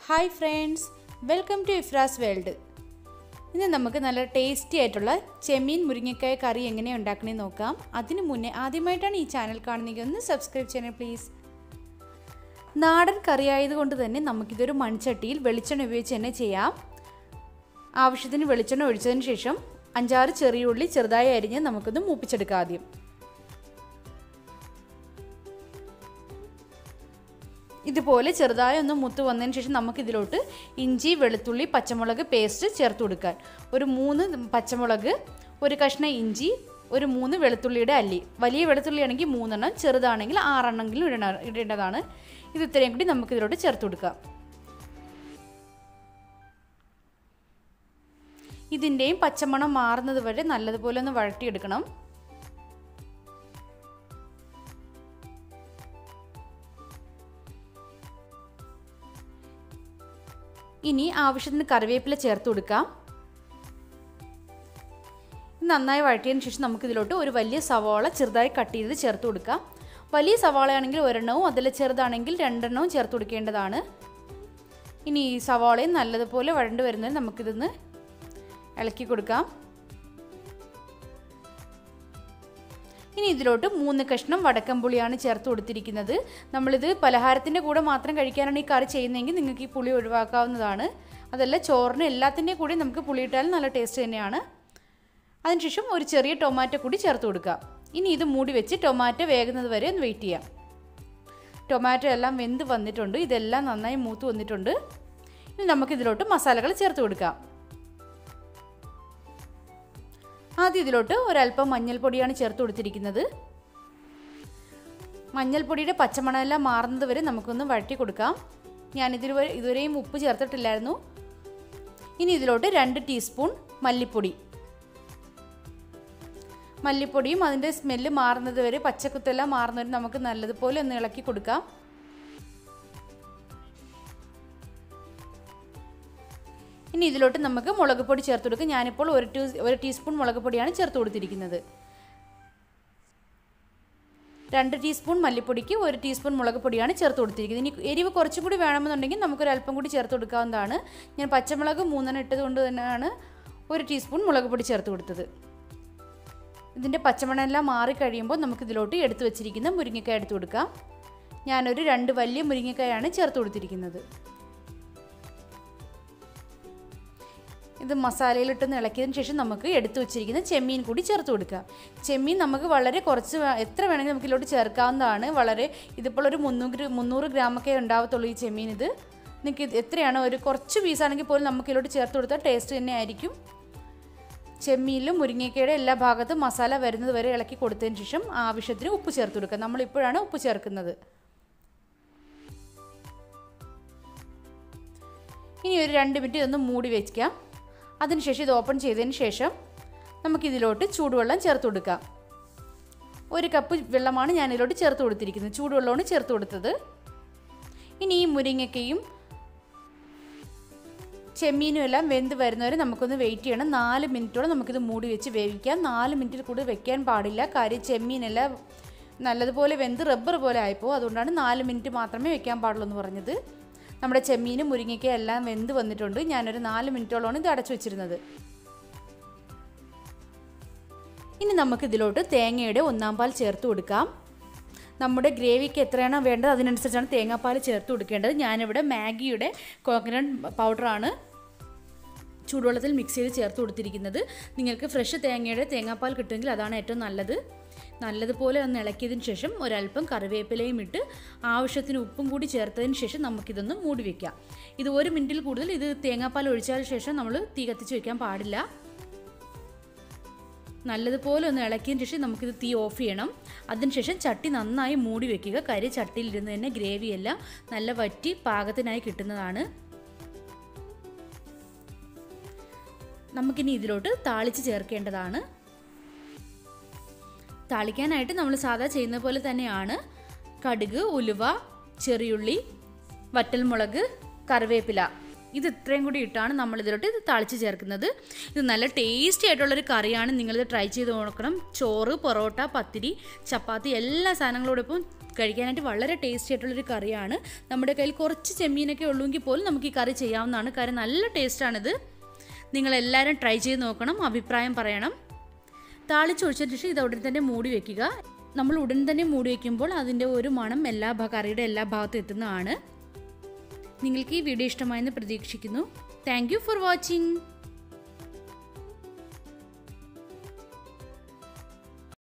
hi friends welcome to Ifras world ഇന്ന് നമുക്ക് നല്ല ടേസ്റ്റി ആയിട്ടുള്ള ചെമ്മീൻ മുരിങ്ങക്കായ കറി എങ്ങനെയാണ് ഉണ്ടാക്കണേന്ന് നോക്കാം അതിനു മുന്നേ ആദ്യമായിട്ടാണ് ഈ ചാനൽ കാണുന്നതെങ്കിൽ ഒന്ന് സബ്സ്ക്രൈബ് ചെയ്യണേ പ്ലീസ് നാടൻ കറി ആയതുകൊണ്ട് തന്നെ നമുക്കിതൊരു മൺചട്ടിയിൽ വെളിച്ചെണ്ണ ഉപയോഗിച്ച് തന്നെ ചെയ്യാം ആവശ്യത്തിന് വെളിച്ചെണ്ണ ഒഴിച്ചതിന് ശേഷം അഞ്ചാറ് ചെറിയ ഉള്ളി ചെറുതായി അരിഞ്ഞ് നമുക്കൊന്ന് മൂപ്പിച്ചെടുക്കാം ആദ്യം ഇതുപോലെ ചെറുതായി ഒന്ന് മുത്ത് വന്നതിന് ശേഷം നമുക്കിതിലോട്ട് ഇഞ്ചി വെളുത്തുള്ളി പച്ചമുളക് പേസ്റ്റ് ചേർത്ത് കൊടുക്കാൻ ഒരു മൂന്ന് പച്ചമുളക് ഒരു കഷ്ണം ഇഞ്ചി ഒരു മൂന്ന് വെളുത്തുള്ളിയുടെ അല്ലി വലിയ വെളുത്തുള്ളി ആണെങ്കിൽ മൂന്നെണ്ണം ചെറുതാണെങ്കിൽ ആറെണ്ണെങ്കിലും ഇടണ ഇടേണ്ടതാണ് ഇത് ഇത്രയും കൂടി നമുക്കിതിലോട്ട് ചേർത്ത് കൊടുക്കാം ഇതിൻ്റെയും പച്ചമണം മാറുന്നത് വരെ നല്ലതുപോലെ ഒന്ന് വഴട്ടിയെടുക്കണം ഇനി ആവശ്യത്തിന് കറിവേപ്പില ചേർത്ത് കൊടുക്കാം നന്നായി വഴറ്റിയതിന് ശേഷം നമുക്കിതിലോട്ട് ഒരു വലിയ സവാള ചെറുതായി കട്ട് ചെയ്ത് ചേർത്ത് കൊടുക്കാം വലിയ സവാളയാണെങ്കിൽ ഒരെണ്ണവും അതിൽ ചെറുതാണെങ്കിൽ രണ്ടെണ്ണവും ചേർത്ത് കൊടുക്കേണ്ടതാണ് ഇനി ഈ സവാളയും നല്ലതുപോലെ വഴണ്ട് വരുന്നതിന് നമുക്കിതൊന്ന് ഇളക്കി കൊടുക്കാം ഇനി ഇതിലോട്ട് മൂന്ന് കഷ്ണം വടക്കം പുളിയാണ് ചേർത്ത് കൊടുത്തിരിക്കുന്നത് നമ്മളിത് പലഹാരത്തിൻ്റെ കൂടെ മാത്രം കഴിക്കാനാണ് ഈ കറി ചെയ്യുന്നതെങ്കിൽ നിങ്ങൾക്ക് ഈ പുളി ഒഴിവാക്കാവുന്നതാണ് അതല്ല ചോറിന് എല്ലാത്തിൻ്റെയും കൂടി നമുക്ക് പുളി ഇട്ടാലും നല്ല ടേസ്റ്റ് തന്നെയാണ് അതിനുശേഷം ഒരു ചെറിയ ടൊമാറ്റോ കൂടി ചേർത്ത് കൊടുക്കാം ഇനി ഇത് മൂടി വെച്ച് ടൊമാറ്റോ വേകുന്നത് വരെ ഒന്ന് വെയിറ്റ് ചെയ്യാം ടൊമാറ്റോ എല്ലാം വെന്ത് വന്നിട്ടുണ്ട് ഇതെല്ലാം നന്നായി മൂത്ത് വന്നിട്ടുണ്ട് ഇനി നമുക്കിതിലോട്ട് മസാലകൾ ചേർത്ത് കൊടുക്കാം ആദ്യം ഇതിലോട്ട് ഒരല്പം മഞ്ഞൾപ്പൊടിയാണ് ചേർത്ത് കൊടുത്തിരിക്കുന്നത് മഞ്ഞൾപ്പൊടിയുടെ പച്ചമണമെല്ലാം മാറുന്നത് വരെ നമുക്കൊന്ന് വഴറ്റി കൊടുക്കാം ഞാനിതിൽ ഇതുവരെയും ഉപ്പ് ചേർത്തിട്ടില്ലായിരുന്നു ഇനി ഇതിലോട്ട് രണ്ട് ടീസ്പൂൺ മല്ലിപ്പൊടി മല്ലിപ്പൊടിയും അതിൻ്റെ സ്മെല്ല് മാറുന്നത് വരെ പച്ചക്കുത്തെല്ലാം മാറുന്നവരെ നമുക്ക് നല്ലതുപോലെ ഒന്ന് ഇളക്കി കൊടുക്കാം ഇനി ഇതിലോട്ട് നമുക്ക് മുളക് പൊടി ചേർത്ത് കൊടുക്കാം ഞാനിപ്പോൾ ഒരു ടീ ഒരു ടീസ്പൂൺ മുളക് പൊടിയാണ് ചേർത്ത് കൊടുത്തിരിക്കുന്നത് രണ്ട് ടീസ്പൂൺ മല്ലിപ്പൊടിക്ക് ഒരു ടീസ്പൂൺ മുളക് പൊടിയാണ് ചേർത്ത് കൊടുത്തിരിക്കുന്നത് ഇനി എരിവ് കുറച്ചും കൂടി വേണമെന്നുണ്ടെങ്കിൽ നമുക്കൊരു അല്പം കൂടി ചേർത്ത് കൊടുക്കാവുന്നതാണ് ഞാൻ പച്ചമുളക് മൂന്നെണ്ണം ഇട്ടത് കൊണ്ട് തന്നെയാണ് ഒരു ടീസ്പൂൺ മുളക് പൊടി ചേർത്ത് കൊടുത്തത് ഇതിൻ്റെ പച്ചമണമെല്ലാം മാറിക്കഴിയുമ്പോൾ നമുക്കിതിലോട്ട് എടുത്തു വെച്ചിരിക്കുന്ന മുരിങ്ങക്കായ എടുത്ത് കൊടുക്കാം ഞാനൊരു രണ്ട് വലിയ മുരിങ്ങക്കായാണ് ചേർത്ത് കൊടുത്തിരിക്കുന്നത് ഇത് മസാലയിലിട്ടൊന്ന് ഇളക്കിയതിന് ശേഷം നമുക്ക് എടുത്തു വെച്ചിരിക്കുന്ന ചെമ്മീൻ കൂടി ചേർത്ത് കൊടുക്കാം ചെമ്മീൻ നമുക്ക് വളരെ കുറച്ച് എത്ര വേണമെങ്കിലും നമുക്ക് ഇതിലോട്ട് ചേർക്കാവുന്നതാണ് വളരെ ഇതിപ്പോൾ ഒരു മുന്നൂറ് മുന്നൂറ് ഗ്രാമൊക്കെ ഉണ്ടാവത്തുള്ളൂ ഈ ചെമ്മീൻ ഇത് നിങ്ങൾക്ക് എത്രയാണോ ഒരു കുറച്ച് പീസാണെങ്കിൽ പോലും നമുക്ക് ഇതിലോട്ട് ചേർത്ത് കൊടുത്താൽ ടേസ്റ്റ് തന്നെ ആയിരിക്കും ചെമ്മീനിലും മുരിങ്ങയ്ക്കയുടെ എല്ലാ ഭാഗത്തും മസാല വരുന്നത് വരെ ഇളക്കി കൊടുത്തതിന് ശേഷം ആവശ്യത്തിന് ഉപ്പ് ചേർത്ത് കൊടുക്കുക നമ്മളിപ്പോഴാണ് ഉപ്പ് ചേർക്കുന്നത് ഇനി ഒരു രണ്ട് മിനിറ്റ് ഇതൊന്ന് മൂടി വയ്ക്കാം അതിനുശേഷം ഇത് ഓപ്പൺ ചെയ്തതിന് ശേഷം നമുക്കിതിലോട്ട് ചൂടുവെള്ളം ചേർത്ത് കൊടുക്കാം ഒരു കപ്പ് വെള്ളമാണ് ഞാൻ ഇതിലോട്ട് ചേർത്ത് കൊടുത്തിരിക്കുന്നത് ചൂടുവെള്ളമാണ് ചേർത്ത് കൊടുത്തത് ഇനി ഈ മുരിങ്ങയ്ക്കയും ചെമ്മീനും എല്ലാം വെന്ത് വരുന്നവരെ നമുക്കൊന്ന് വെയിറ്റ് ചെയ്യണം നാല് മിനിറ്റോളം നമുക്കിത് മൂടി വെച്ച് വേവിക്കാം നാല് മിനിറ്റിൽ കൂടുതൽ വെക്കാൻ പാടില്ല കാര്യം ചെമ്മീനെല്ലാം നല്ലതുപോലെ വെന്ത് റബ്ബർ പോലെ ആയിപ്പോൾ അതുകൊണ്ടാണ് നാല് മിനിറ്റ് മാത്രമേ വെക്കാൻ പാടുള്ളൂ എന്ന് പറഞ്ഞത് നമ്മുടെ ചെമ്മീനും മുരിങ്ങയ്ക്കും എല്ലാം വെന്ത് വന്നിട്ടുണ്ട് ഞാനൊരു നാല് മിനിറ്റോളമാണ് ഇത് അടച്ചു വെച്ചിരുന്നത് ഇനി നമുക്ക് ഇതിലോട്ട് തേങ്ങയുടെ ഒന്നാം പാൽ ചേർത്ത് കൊടുക്കാം നമ്മുടെ ഗ്രേവിക്ക് എത്രയാണോ വേണ്ടത് അതിനനുസരിച്ചാണ് തേങ്ങാപ്പാൽ ചേർത്ത് കൊടുക്കേണ്ടത് ഞാനിവിടെ മാഗിയുടെ കോക്കനട്ട് പൗഡറാണ് ചൂടുവെള്ളത്തിൽ മിക്സ് ചെയ്ത് ചേർത്ത് കൊടുത്തിരിക്കുന്നത് നിങ്ങൾക്ക് ഫ്രഷ് തേങ്ങയുടെ തേങ്ങാപ്പാൽ കിട്ടുമെങ്കിൽ അതാണ് ഏറ്റവും നല്ലത് നല്ലതുപോലെ ഒന്ന് ഇളക്കിയതിന് ശേഷം ഒരല്പം കറിവേപ്പിലയും ഇട്ട് ആവശ്യത്തിന് ഉപ്പും കൂടി ചേർത്തതിന് ശേഷം നമുക്കിതൊന്ന് മൂടി വയ്ക്കാം ഇത് ഒരു മിനിറ്റിൽ കൂടുതൽ ഇത് തേങ്ങാപ്പാൽ ഒഴിച്ചതിന് ശേഷം നമ്മൾ തീ കത്തിച്ച് വയ്ക്കാൻ പാടില്ല നല്ലതുപോലെ ഒന്ന് ഇളക്കിയതിന് ശേഷം നമുക്കിത് തീ ഓഫ് ചെയ്യണം അതിനുശേഷം ചട്ടി നന്നായി മൂടി വെക്കുക കരി ചട്ടിയിലിരുന്ന് തന്നെ ഗ്രേവിയെല്ലാം നല്ല വറ്റി പാകത്തിനായി കിട്ടുന്നതാണ് നമുക്കിനി ഇതിലോട്ട് താളിച്ച് ചേർക്കേണ്ടതാണ് താളിക്കാനായിട്ട് നമ്മൾ സാധാ ചെയ്യുന്ന പോലെ തന്നെയാണ് കടുക് ഉലുവ ചെറിയുള്ളി വറ്റൽമുളക് കറിവേപ്പില ഇത് ഇത്രയും കൂടി ഇട്ടാണ് നമ്മൾ ഇതിലോട്ട് ഇത് തളിച്ച് ചേർക്കുന്നത് ഇത് നല്ല ടേസ്റ്റി ആയിട്ടുള്ളൊരു കറിയാണ് നിങ്ങളിത് ട്രൈ ചെയ്ത് നോക്കണം ചോറ് പൊറോട്ട പത്തിരി ചപ്പാത്തി എല്ലാ സാധനങ്ങളോടൊപ്പം കഴിക്കാനായിട്ട് വളരെ ടേസ്റ്റി ആയിട്ടുള്ളൊരു കറിയാണ് നമ്മുടെ കയ്യിൽ കുറച്ച് ചെമ്മീനൊക്കെ ഉള്ളൂങ്കിൽ പോലും നമുക്ക് ഈ കറി ചെയ്യാവുന്നതാണ് കാര്യം നല്ല ടേസ്റ്റാണിത് നിങ്ങളെല്ലാവരും ട്രൈ ചെയ്ത് നോക്കണം അഭിപ്രായം പറയണം താളിച്ചൊഴിച്ചതിന് ശേഷം ഇത് ഉടൻ തന്നെ മൂടി വെക്കുക നമ്മൾ ഉടൻ തന്നെ മൂടി വയ്ക്കുമ്പോൾ അതിൻ്റെ ഒരു മണം എല്ലാ ഭാ- കറിയുടെ എല്ലാ ഭാഗത്തും എത്തുന്നതാണ് നിങ്ങൾക്ക് ഈ വീഡിയോ ഇഷ്ടമായെന്ന് പ്രതീക്ഷിക്കുന്നു താങ്ക് യു ഫോർ വാച്ചിങ്